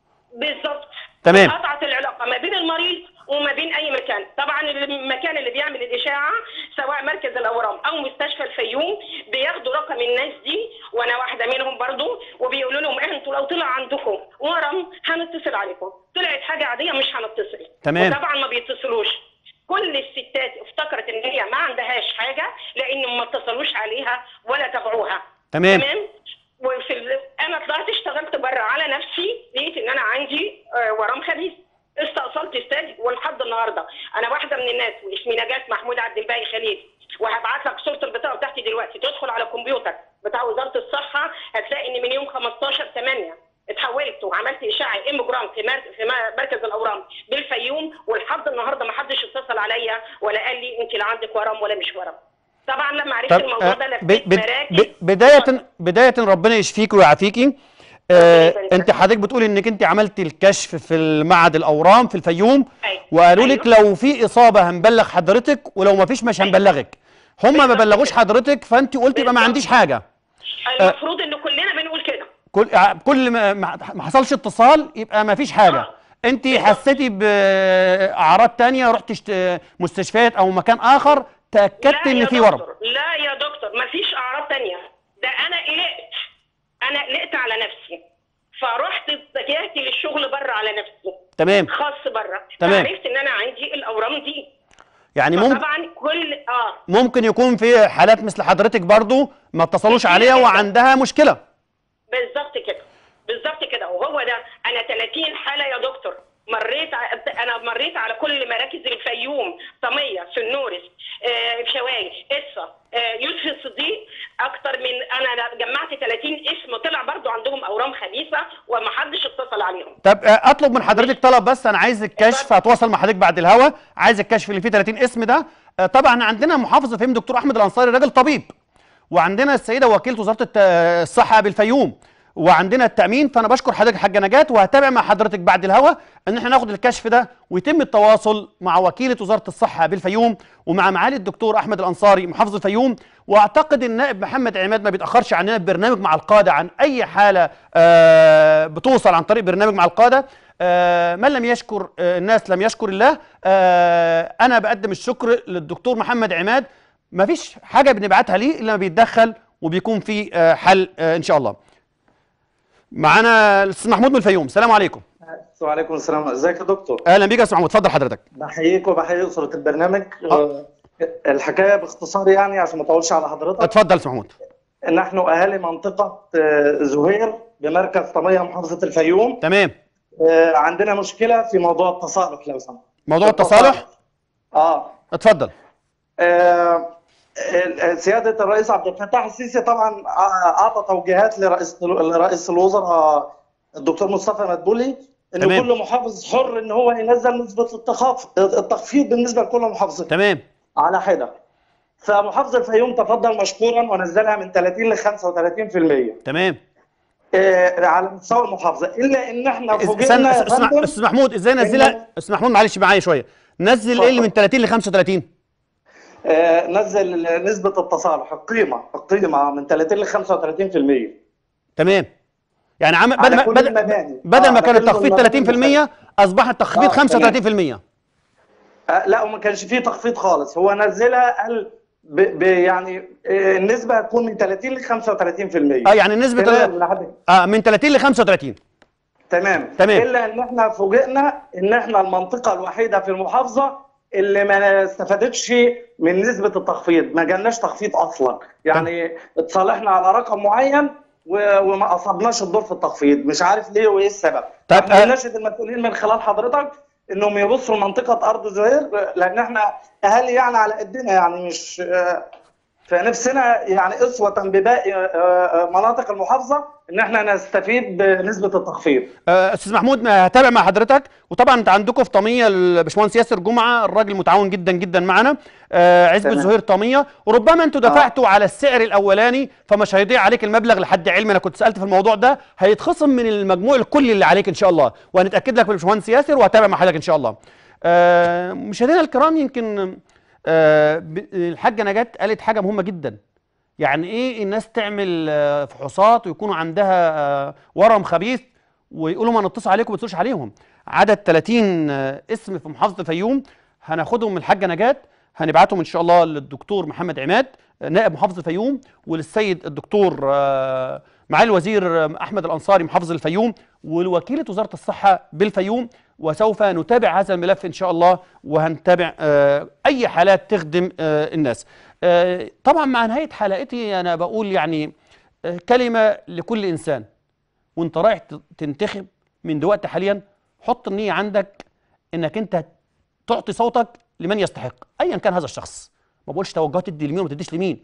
بالظبط تمام. قطعت العلاقه ما بين المريض وما بين اي مكان طبعا المكان اللي بيعمل الاشاعه سواء مركز الاورام او مستشفى الفيوم بياخدوا رقم الناس دي وانا واحده منهم برضو وبيقولوا لهم انتوا لو طلع عندكم ورم هنتصل عليكم طلعت حاجه عاديه مش هنتصل تمام. وطبعا ما بيتصلوش كل الستات افتكرت ان هي ما عندهاش حاجه لان ما اتصلوش عليها ولا تابعوها تمام تمام وفي ال... انا طلعت اشتغلت بره على نفسي لقيت ان انا عندي آه، ورم خبيث استأصلت استاذ ولحد النهارده انا واحده من الناس واسمي نجاة محمود عبد الباقي خليل وهبعت لك صوره البطاقه بتاعتي دلوقتي تدخل على الكمبيوتر بتاع وزاره الصحه هتلاقي ان من يوم 15 8 اتحولت وعملت اشاعه ايموجرام في مر... في م- مركز الاورام بالفيوم ولحد النهارده ما حدش اتصل عليا ولا قال لي انت لا عندك ورم ولا مش ورم طبعا لما عرفت طب الموضوع آه، ده ب- لفيت ب- مراكز ب- بداية بداية ربنا يشفيكي ويعافيكي آه يبارك انت فيك. حضرتك بتقولي انك انت عملتي الكشف في المعهد الاورام في الفيوم أيوة. وقالوا لك أيوة. لو في اصابه هنبلغ حضرتك ولو ما فيش مش هنبلغك هم ما بالظبط بلغوش كده. حضرتك فانت قلت يبقى ما بالظبط. عنديش حاجه المفروض ان كلنا بنقول كده كل كل ما ما ما حصلش اتصال يبقى ما فيش حاجه آه. انت بالظبط. حسيتي باعراض تانية رحت اشت- مستشفيات او مكان اخر تاكدت لا ان يا في ورم دكتور، لا يا دكتور مفيش اعراض تانية ده انا قلقت انا قلقت على نفسي فرحت اتجهت للشغل بره على نفسي تمام خاص بره تمام. فعرفت ان انا عندي الاورام دي يعني ممكن طبعا كل اه ممكن يكون في حالات مثل حضرتك برضو ما اتصلوش كتير عليها جداً. وعندها مشكله بالظبط كده بالظبط كده وهو ده انا 30 حاله يا دكتور مريت ع- انا مريت على كل مراكز الفيوم طميه سنورس آه شواي اسفه آه يوسف الصديق اكتر من انا جمعت 30 اسم طلع برضو عندهم اورام خبيثه وما حدش اتصل عليهم طب آه، اطلب من حضرتك طلب بس انا عايز الكشف هتواصل مع حضرتك بعد الهوا عايز الكشف اللي فيه 30 اسم ده آه، طبعا عندنا محافظ الفيوم دكتور احمد الانصاري راجل طبيب وعندنا السيده وكيله وزاره الت- الصحه بالفيوم وعندنا التامين فانا بشكر حضرتك حاجه نجاه وهتابع مع حضرتك بعد الهوا ان احنا ناخد الكشف ده ويتم التواصل مع وكيله وزاره الصحه بالفيوم ومع معالي الدكتور احمد الانصاري محافظ الفيوم واعتقد النائب محمد عماد ما بيتاخرش عننا ببرنامج مع القاده عن اي حاله آه، بتوصل عن طريق برنامج مع القاده آه، من لم يشكر آه، الناس لم يشكر الله آه، انا بقدم الشكر للدكتور محمد عماد ما فيش حاجه بنبعتها ليه الا ما بيتدخل وبيكون في آه، حل آه، ان شاء الله معانا الاستاذ محمود من الفيوم السلام عليكم وعليكم السلام ازيك يا دكتور اهلا بيك يا استاذ محمود اتفضل حضرتك بحييك وبحيي اسره البرنامج آه. الحكايه باختصار يعني عشان ما اطولش على حضرتك اتفضل يا استاذ محمود نحن اهالي منطقه آه، زهير بمركز طميه محافظه الفيوم تمام آه، عندنا مشكله في موضوع التصالح لو سمحت موضوع التصالح اه اتفضل آه، ال- سيادة الرئيس عبد الفتاح السيسي طبعا آه، أعطى توجيهات لرئيس لرئيس الوزراء الدكتور مصطفى مدبولي إنه تمام. كل محافظ حر إن هو ينزل نسبة التخاف- التخفيض بالنسبة لكل محافظة تمام على حدة فمحافظ الفيوم تفضل مشكورا ونزلها من 30 ل 35% تمام آه، على مستوى المحافظة إلا إن إحنا استنى فوجئنا يا استاذ فندم استاذ محمود ازاي نزلها استاذ محمود معلش معايا شويه نزل ايه اللي من 30 ل 35 آه، نزل نسبة التصالح القيمة القيمة من 30 ل 35% تمام يعني عمل على بدل ما كل بدل, المباني. بدل آه، ما على كان كل التخفيض المباني 30% اصبح التخفيض آه، تمام. 35% آه، لا وما كانش فيه تخفيض خالص هو نزلها قال ب... ب... يعني آه، النسبة هتكون من 30 ل 35% اه يعني نسبه تمام ال- لحد اه من 30 ل 35 تمام تمام. الا ان احنا فوجئنا ان احنا المنطقه الوحيده في المحافظه اللي ما استفادتش من نسبه التخفيض ما جالناش تخفيض اصلا يعني اتصالحنا على رقم معين و- وما اصبناش الدور في التخفيض مش عارف ليه وايه السبب طيب، احنا آه. بنناشد المسؤولين من خلال حضرتك انهم يبصوا لمنطقه ارض زهير لان احنا اهالي يعني على قدنا يعني مش آه، فنفسنا يعني اسوه بباقي آه، آه، مناطق المحافظه ان احنا نستفيد بنسبه التخفيض آه، استاذ محمود ما هتابع مع حضرتك وطبعا انت عندكم في طميه الباشمهندس ياسر جمعه الراجل متعاون جدا جدا معنا آه، عزبه تمام. زهير طميه وربما انتوا دفعتوا على السعر الاولاني فمش هيضيع عليك المبلغ لحد علمي انا كنت سالت في الموضوع ده هيتخصم من المجموع الكلي اللي عليك ان شاء الله وهنتاكد لك بالباشمهندس ياسر وهتابع مع حضرتك ان شاء الله آه، مشاهدينا الكرام يمكن آه، ب- الحاجه نجاة قالت حاجه مهمه جدا يعني ايه الناس تعمل آه، فحوصات ويكونوا عندها آه، ورم خبيث ويقولوا ما نتصل عليكم ما تتصلوش عليهم عدد 30 آه، اسم في محافظه الفيوم هناخدهم من الحاجه نجاة هنبعتهم ان شاء الله للدكتور محمد عماد آه، نائب محافظ الفيوم وللسيد الدكتور آه، معالي الوزير آه، احمد الانصاري محافظ الفيوم ولوكيله وزاره الصحه بالفيوم وسوف نتابع هذا الملف ان شاء الله وهنتابع آه، اي حالات تخدم آه، الناس آه، طبعا مع نهايه حلقتي انا بقول يعني آه، كلمه لكل انسان وانت رايح ت- تنتخب من دلوقتي حاليا حط النيه عندك انك انت تعطي صوتك لمن يستحق ايا كان هذا الشخص ما بقولش توجهات تدي لمين وما تديش لمين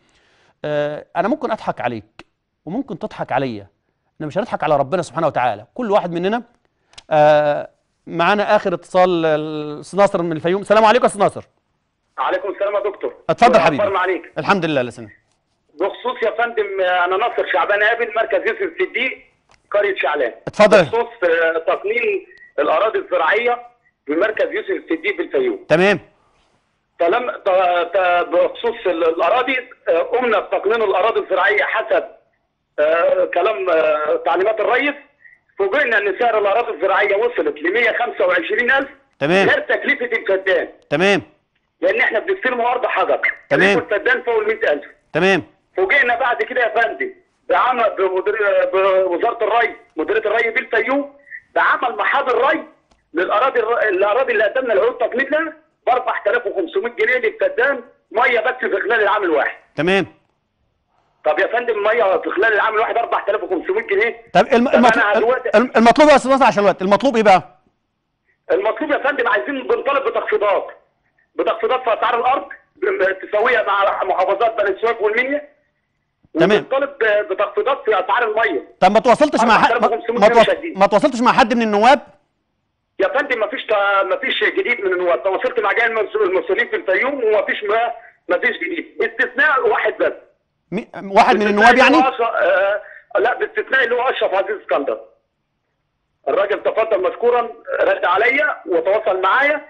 آه، انا ممكن اضحك عليك وممكن تضحك عليا احنا مش هنضحك على ربنا سبحانه وتعالى كل واحد مننا آه، معانا اخر اتصال آه، الاستاذ ناصر من الفيوم السلام عليكم يا استاذ ناصر عليكم السلام يا دكتور اتفضل حبيبي. أخبارنا عليك الحمد لله لسنا بخصوص يا فندم آه، انا ناصر شعبان قابل مركز يوسف الصديق قريه شعلان اتفضل. بخصوص آه، تقنين الاراضي الزراعيه في مركز يوسف الصديق بالفيوم تمام فلم ت- ت- بخصوص ال- الاراضي آه، قمنا بتقنين الاراضي الزراعيه حسب آه، كلام آه، تعليمات الرئيس فوجئنا ان سعر الاراضي الزراعيه وصلت ل 125000 تمام. غير تكلفه الفدان تمام لان احنا بنستلم ارض حجر تمام. تكلفة الفدان فوق ال 100000 تمام فوجئنا بعد كده يا فندم بعمل بمدير بوزاره الري مديريه الري بالفيوم بعمل محاضر ري للاراضي الر- الاراضي اللي قدمنا العقود تقليد لها ب 4500 جنيه للفدان ميه بس في خلال العام الواحد تمام طب يا فندم ميه في خلال العام الواحد 4500 جنيه طب الم... طب أنا المطلوب دلوقتي- الم- المطلوب يا استاذ ناصر عشان الوقت المطلوب ايه بقى المطلوب يا فندم عايزين بنطالب بتخفيضات بتخفيضات في اسعار الارض ب- تساويه مع محافظات بني سويف والمنيا تمام. وبنطالب ب- بتخفيضات في اسعار الميه طب ما تواصلتش مع حد ما, 4500 ما, جنيه تواص... شديد. ما تواصلتش مع حد من النواب يا فندم مفيش تا- مفيش جديد من النواب تواصلت مع جميع المس- المسؤولين في الفيوم ومفيش ما مفيش جديد باستثناء واحد بس مي... واحد من باستثناء النواب اللي يعني هو أشرف- آه لا باستثناء اللي هو اشرف عزيز اسكندر الراجل تفضل مشكورا رد عليا وتواصل معايا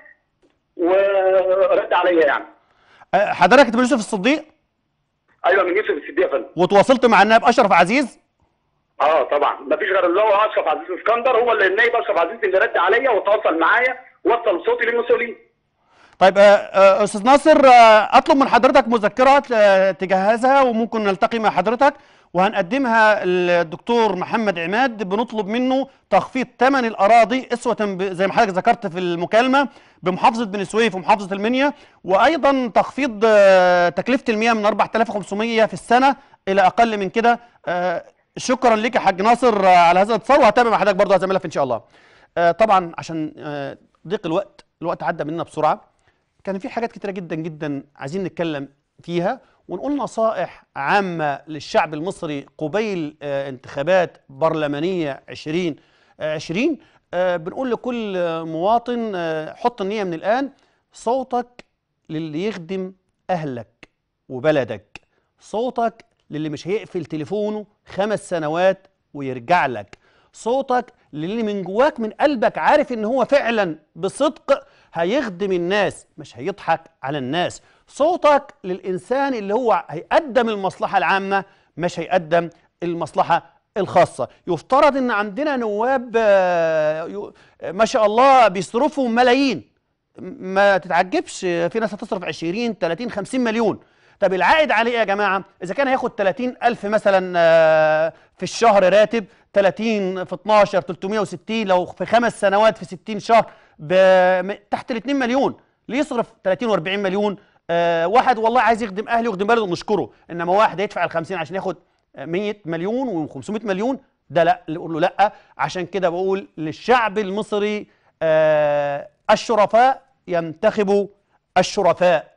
ورد عليا يعني أه، حضرتك ابن يوسف الصديق ايوه من يوسف السديه يا فندم وتواصلت مع النائب اشرف عزيز اه طبعا مفيش غير اللي هو اشرف عزيز اسكندر هو اللي النايب اشرف عزيز اللي رد عليا وتواصل معايا وصل صوتي للمسؤولين طيب أه، أه، استاذ ناصر أه، اطلب من حضرتك مذكره أه، تجهزها وممكن نلتقي مع حضرتك وهنقدمها للدكتور محمد عماد بنطلب منه تخفيض ثمن الاراضي اسوه ب- زي ما حضرتك ذكرت في المكالمه بمحافظه بني سويف ومحافظه المنيا وايضا تخفيض أه، تكلفه المياه من 4500 في السنه الى اقل من كده أه، شكرا لك يا حاج ناصر أه، على هذا الاتصال وهتابع مع حضرتك برضه هذا الملف ان شاء الله أه، طبعا عشان أه، ضيق الوقت الوقت عدى مننا بسرعه كان في حاجات كتيرة جدا جدا عايزين نتكلم فيها ونقول نصائح عامة للشعب المصري قبيل آه، انتخابات برلمانية 20 آه، 20 آه، بنقول لكل آه، مواطن آه، حط النية من الآن صوتك للي يخدم أهلك وبلدك صوتك للي مش هيقفل تليفونه خمس سنوات ويرجع لك صوتك للي من جواك من قلبك عارف ان هو فعلا بصدق هيخدم الناس مش هيضحك على الناس صوتك للإنسان اللي هو هيقدم المصلحة العامة مش هيقدم المصلحة الخاصة يفترض ان عندنا نواب آه، يو- ما شاء الله بيصرفوا ملايين ما تتعجبش في ناس هتصرف 20 30 50 مليون طب العائد عليه إيه يا جماعه اذا كان هياخد 30 الف مثلا آه، في الشهر راتب 30 في 12 360 لو في خمس سنوات في 60 شهر ب- م- تحت ال 2 مليون ليه يصرف 30 و40 مليون آه واحد والله عايز يخدم اهله ويخدم بلده نشكره انما واحد يدفع ال 50 عشان ياخد 100 مليون و500 مليون ده لا نقول له لا عشان كده بقول للشعب المصري آه الشرفاء ينتخبوا الشرفاء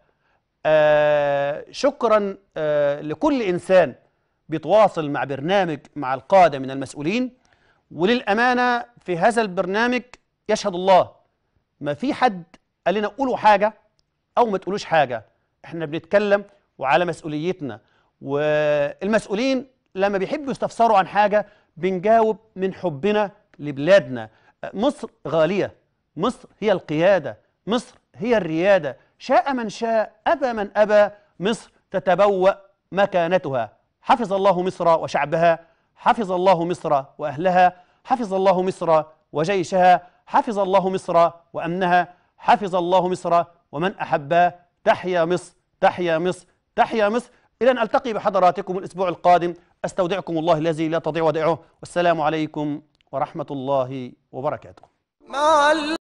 آه شكرا آه لكل انسان بيتواصل مع برنامج مع القاده من المسؤولين وللامانه في هذا البرنامج يشهد الله ما في حد قال لنا قولوا حاجه او ما تقولوش حاجه احنا بنتكلم وعلى مسؤوليتنا والمسؤولين لما بيحبوا يستفسروا عن حاجه بنجاوب من حبنا لبلادنا مصر غاليه مصر هي القياده مصر هي الرياده شاء من شاء ابى من ابى مصر تتبوأ مكانتها حفظ الله مصر وشعبها حفظ الله مصر واهلها حفظ الله مصر وجيشها حفظ الله مصر وامنها حفظ الله مصر ومن احباه تحيا مصر تحيا مصر تحيا مصر الى ان التقي بحضراتكم الاسبوع القادم استودعكم الله الذي لا تضيع ودائعه والسلام عليكم ورحمه الله وبركاته مع